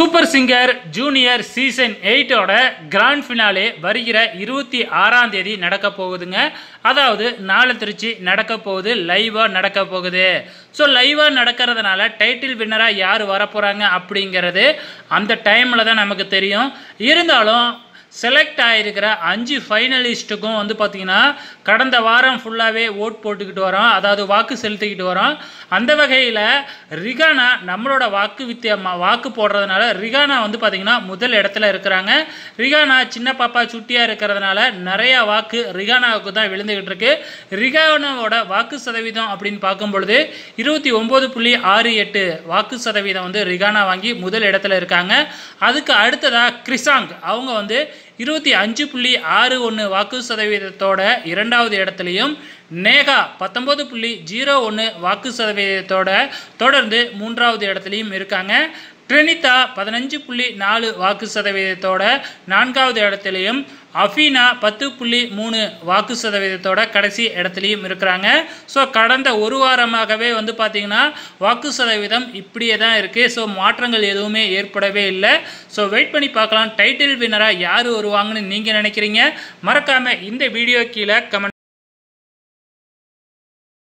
super singer junior season எயிட்டோட grand finale வருகிற இருபத்தி ஆறாம் தேதி நடக்க போகுதுங்க அதாவது நாளை திருச்சி நடக்க போகுது லைவாக நடக்க போகுது ஸோ லைவாக நடக்கிறதுனால டைட்டில் வின்னராக யார் வரப்போகிறாங்க அப்படிங்கிறது அந்த டைமில் தான் நமக்கு தெரியும் இருந்தாலும் செலக்ட் ஆகிருக்கிற அஞ்சு ஃபைனலிஸ்ட்டுக்கும் வந்து பார்த்திங்கன்னா கடந்த வாரம் ஃபுல்லாகவே ஓட் போட்டுக்கிட்டு வரோம் அதாவது வாக்கு செலுத்திக்கிட்டு வரோம் அந்த வகையில் ரிகானா நம்மளோட வாக்கு வித்திய வாக்கு போடுறதுனால ரிகானா வந்து பார்த்திங்கன்னா முதல் இடத்துல இருக்கிறாங்க ரிகானா சின்ன பாப்பா சுட்டியாக இருக்கிறதுனால நிறையா வாக்கு ரிகானாவுக்கு தான் விழுந்துக்கிட்டு இருக்கு ரிகானாவோட வாக்கு சதவீதம் அப்படின்னு பார்க்கும் பொழுது இருபத்தி ஒம்பது புள்ளி ஆறு எட்டு வாக்கு சதவீதம் வந்து ரிகானா வாங்கி முதல் இடத்துல இருக்காங்க அதுக்கு அடுத்ததாக கிரிசாங் அவங்க வந்து இருபத்தி அஞ்சு புள்ளி ஆறு ஒன்று வாக்கு சதவீதத்தோட இரண்டாவது இடத்துலையும் நேகா பத்தொம்பது புள்ளி ஜீரோ ஒன்று வாக்கு சதவீதத்தோட தொடர்ந்து மூன்றாவது இடத்துலையும் இருக்காங்க ட்ரெனிதா பதினஞ்சு புள்ளி நாலு வாக்கு சதவீதத்தோட நான்காவது இடத்துலையும் அஃபீனா பத்து புள்ளி மூணு வாக்கு சதவீதத்தோட கடைசி இடத்துலையும் இருக்கிறாங்க ஸோ கடந்த ஒரு வாரமாகவே வந்து பார்த்திங்கன்னா வாக்கு சதவீதம் இப்படியே தான் இருக்குது ஸோ மாற்றங்கள் எதுவுமே ஏற்படவே இல்லை ஸோ வெயிட் பண்ணி பார்க்கலாம் டைட்டில் வின்னராக யார் வருவாங்கன்னு நீங்கள் நினைக்கிறீங்க மறக்காமல் இந்த வீடியோ கீழே கமெண்ட்